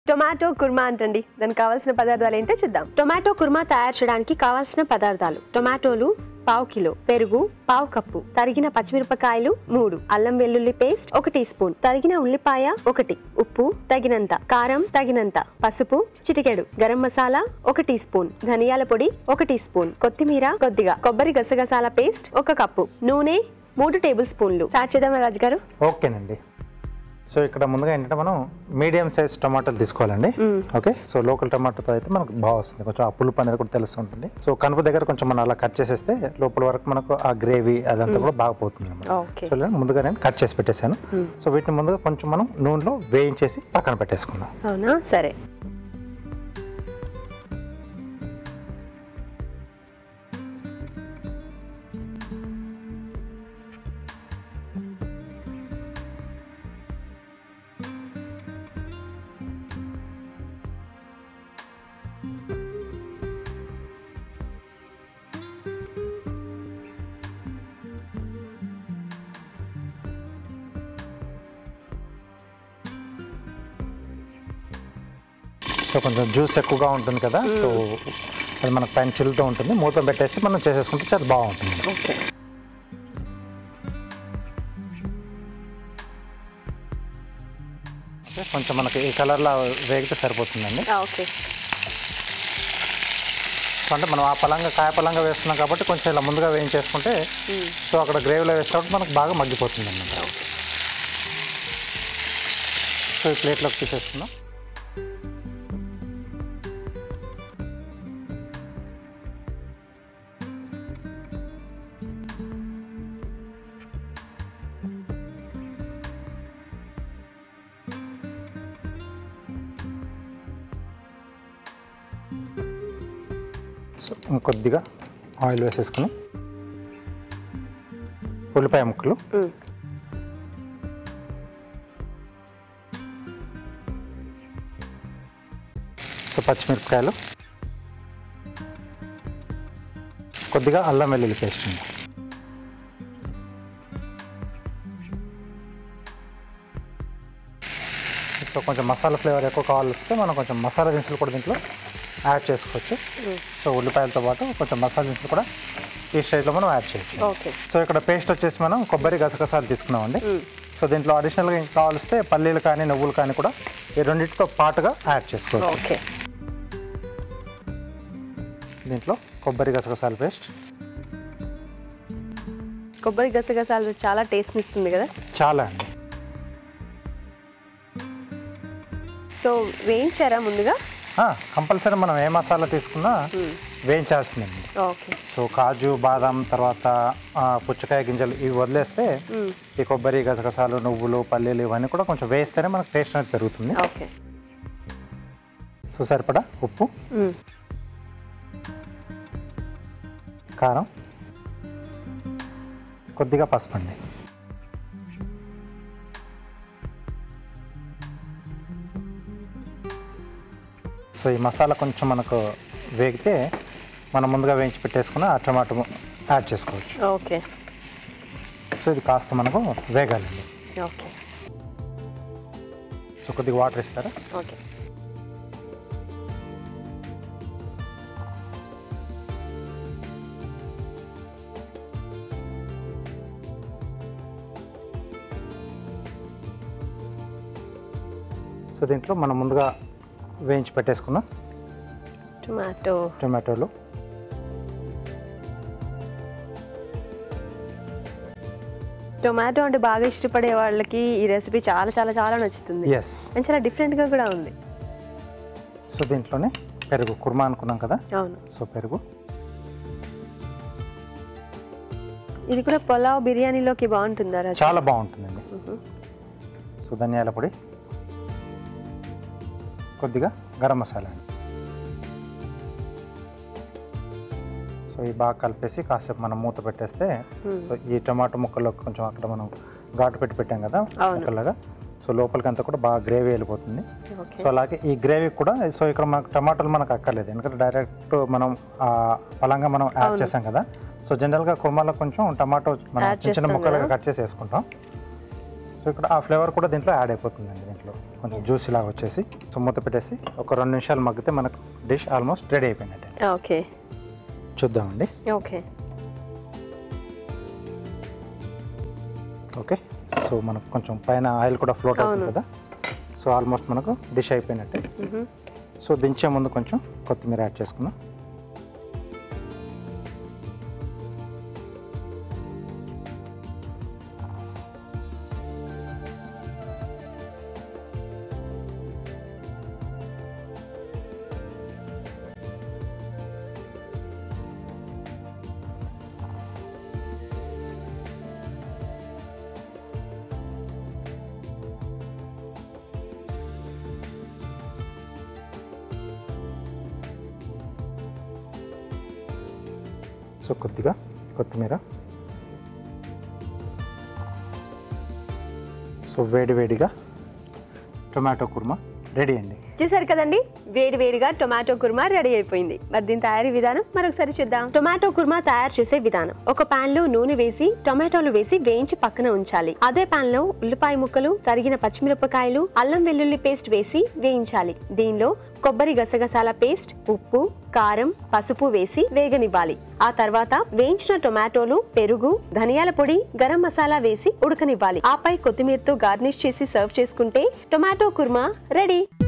Tomato kurma అంటండి దానికి కావాల్సిన పదార్థాలు ఏంటో చూద్దాం టొమాటో కుర్మా తయారు చేయడానికి కావాల్సిన పదార్థాలు టొమాటోలు పావు కిలో పెరుగు పావు కప్పు తరిగిన పచ్చిమిరపకాయలు మూడు అల్లం వెల్లుల్లి పేస్ట్ ఒక టీ స్పూన్ తరిగిన ఉల్లిపాయ ఒకటి ఉప్పు తగినంత కారం తగినంత పసుపు చిటికెడు గరం మసాలా ఒక టీ స్పూన్ ధనియాల పొడి ఒక టీ స్పూన్ కొత్తిమీర కొద్దిగా కొబ్బరి గసగసాల పేస్ట్ ఒక కప్పు నూనె మూడు టేబుల్ స్పూన్లు స్టార్ట్ చేద్దామా రాజు గారు ఓకేనండి సో ఇక్కడ ముందుగా ఏంటంటే మనం మీడియం సైజ్ టమాటాలు తీసుకోవాలండి మ్మ్. ఓకే సో లోకల్ టమాటాతో అయితే మనకు బాగా వస్తుంది కొంచెం ఆ పులుపు అనేది కూడా తెలుస్తుంటుంది సో కనుపు దగ్గర కొంచెం మనం అలా కట్ చేసేస్తే లోపల వరకు మనకు ఆ గ్రేవీ అదంతా కూడా బాగా పోతుంది అన్నమాట ఓకే సో ఇలా ముందుగా నేను కట్ చేసి పెట్టేశాను మ్మ్. సో వీటిని ముందుగా కొంచెం మనం నూనెలో వేయించేసి పక్కన పెట్టేసుకుందాం అవునా సరే సో కొంచెం జ్యూస్ ఎక్కువగా ఉంటుంది కదా సో అది మనకు పైన చిల్లుతూ ఉంటుంది మూత పెట్టేసి మనం చేసేసుకుంటే చాలా బాగుంటుంది ఓకే ఓకే కొంచెం మనకి ఈ కలర్లో వేగితే సరిపోతుందండి ఓకే సో అంటే మనం ఆ పలంగా కాయ పలంగా వేస్తున్నాం కాబట్టి కొంచెం ఇలా ముందుగా వేయించేసుకుంటే సో అక్కడ గ్రేవీలో వేసినప్పుడు మనకు బాగా మగ్గిపోతుంది అన్నమాట సో ఈ ప్లేట్లోకి తీసేసుకుందాం సో ఇంకొద్దిగా ఆయిల్ వేసేసుకుని ఉల్లిపాయ ముక్కలు మ్మ్. సో పచ్చిమిరపకాయలు కొద్దిగా అల్లం వెల్లుల్లి పేస్ట్ ఉంది సో కొంచెం మసాలా ఫ్లేవర్ ఎక్కువ కావాలి వస్తే మనం కొంచెం మసాలా దినుసులు కూడా దీంట్లో యాడ్ చేసుకోవచ్చు సో ఉల్లిపాయలతో పాటు కొంచెం మసాలా దినుసులు కూడా ఈ స్టేజ్లో మనం యాడ్ చేయొచ్చు ఓకే సో ఇక్కడ పేస్ట్ వచ్చేసి మనం కొబ్బరి గసగసాలు తీసుకున్నామండి మ్మ్. సో దీంట్లో అడిషనల్గా ఇంకా కావాల్స్తే పల్లీలు కానీ నువ్వులు కానీ కూడా ఈ రెండింటితో పాటుగా యాడ్ చేసుకోవచ్చు ఓకే దీంట్లో కొబ్బరి గసగసాల పేస్ట్ కొబ్బరి గసగసాలు చాలా టేస్ట్ ఇస్తుంది కదా చాలా అండి సో వేయించారా ముందుగా కంపల్సరీ మనం ఏ మసాలా తీసుకున్నా వేయించాల్సిందండి ఓకే సో కాజు బాదం తర్వాత ఆ, పుచ్చకాయ గింజలు ఇవి వదిలేస్తే మ్మ్. ఈ కొబ్బరి గసగసాలు నువ్వులు పల్లీలు ఇవన్నీ కూడా కొంచెం వేస్తేనే మనకు టేస్ట్ అనేది పెరుగుతుంది ఓకే సో సరిపడా ఉప్పు మ్మ్. కారం కొద్దిగా పసుపు అండి సో ఈ మసాలా కొంచెం మనకు వేగితే మనం ముందుగా వేయించి పెట్టేసుకుని ఆ టమాటో యాడ్ చేసుకోవచ్చు ఓకే సో ఇది కాస్త మనకు వేగాలండి ఓకే సో కొద్దిగా వాటర్ ఇస్తారా ఓకే సో దీంట్లో మనం ముందుగా వేయించి పెట్టేసుకున్న టొమాటో టొమాటోలు టొమాటో అంటే బాగా ఇష్టపడే వాళ్ళకి ఈ రెసిపీ చాలా చాలా చాలా నచ్చుతుంది ఎస్ అండ్ చాలా డిఫరెంట్గా కూడా ఉంది సో దీంట్లోనే పెరుగు కుర్మా అనుకున్నాం కదా అవును సో పెరుగు ఇది కూడా పులావ్ బిర్యానీలోకి బాగుంటుందా రాజు చాలా బాగుంటుందండి సో ధనియాల పొడి కొద్దిగా గరం మసాలా సో ఇవి బాగా కలిపేసి కాసేపు మనం మూత పెట్టేస్తే Hmm. సో ఈ టమాటో ముక్కల్లో కొంచెం అక్కడ మనం ఘాటు పెట్టి పెట్టాం కదా అవును. ముక్కలాగా సో లోపలికి అంతా కూడా బాగా గ్రేవీ వెళ్ళిపోతుంది ఓకే సో అలాగే ఈ గ్రేవీ కూడా సో ఇక్కడ మనకు టమాటాలు మనకు అక్కర్లేదు ఎందుకంటే డైరెక్ట్ మనం ఆ పలంగా మనం యాడ్ అవును. చేసాం కదా సో జనరల్గా కుర్మాలో కొంచెం టమాటో మనం Add చిన్న చిన్న చేస్తాం ముక్కలుగా కదా. కట్ చేసి వేసుకుంటాం సో ఇక్కడ ఆ ఫ్లేవర్ కూడా దీంట్లో యాడ్ అయిపోతుందండి దీంట్లో దీంట్లో కొంచెం జ్యూసీ లాగా వచ్చేసి సో మూత పెట్టేసి ఒక రెండు నిమిషాలు మగ్గితే మనకు డిష్ ఆల్మోస్ట్ రెడీ అయిపోయినట్టే ఓకే చూద్దామండి ఓకే ఓకే సో మనకు కొంచెం పైన ఆయిల్ కూడా ఫ్లోట్ అవుతుంది అవును. కదా సో ఆల్మోస్ట్ మనకు డిష్ అయిపోయినట్టే మ్హూ. సో దించే ముందు కొంచెం కొత్తిమీర యాడ్ చేసుకుందాం సో కొద్దిగా కొత్తిమీర సో వేడి వేడిగా టొమాటో కుర్మా రెడీ అండి చూసారు కదండి వేడి వేడిగా టొమాటో కుర్మా రెడీ అయిపోయింది మరి దీని తయారీ విధానం మరొకసారి చూద్దాం టొమాటో కుర్మా తయారు చేసే విధానం ఒక పాన్ లో నూనె వేసి టొమాటోలు వేసి వేయించి పక్కన ఉంచాలి అదే పాన్ లో ఉల్లిపాయ ముక్కలు తరిగిన పచ్చిమిరపకాయలు అల్లం వెల్లుల్లి పేస్ట్ వేసి వేయించాలి దీనిలో కొబ్బరి గసగసాల పేస్ట్ ఉప్పు కారం పసుపు వేసి వేగనివ్వాలి ఆ తర్వాత వేయించిన టొమాటోలు పెరుగు ధనియాల పొడి గరం మసాలా వేసి ఉడకనివ్వాలి ఆపై కొత్తిమీరతో గార్నిష్ చేసి సర్వ్ చేసుకుంటే టొమాటో కుర్మా రెడీ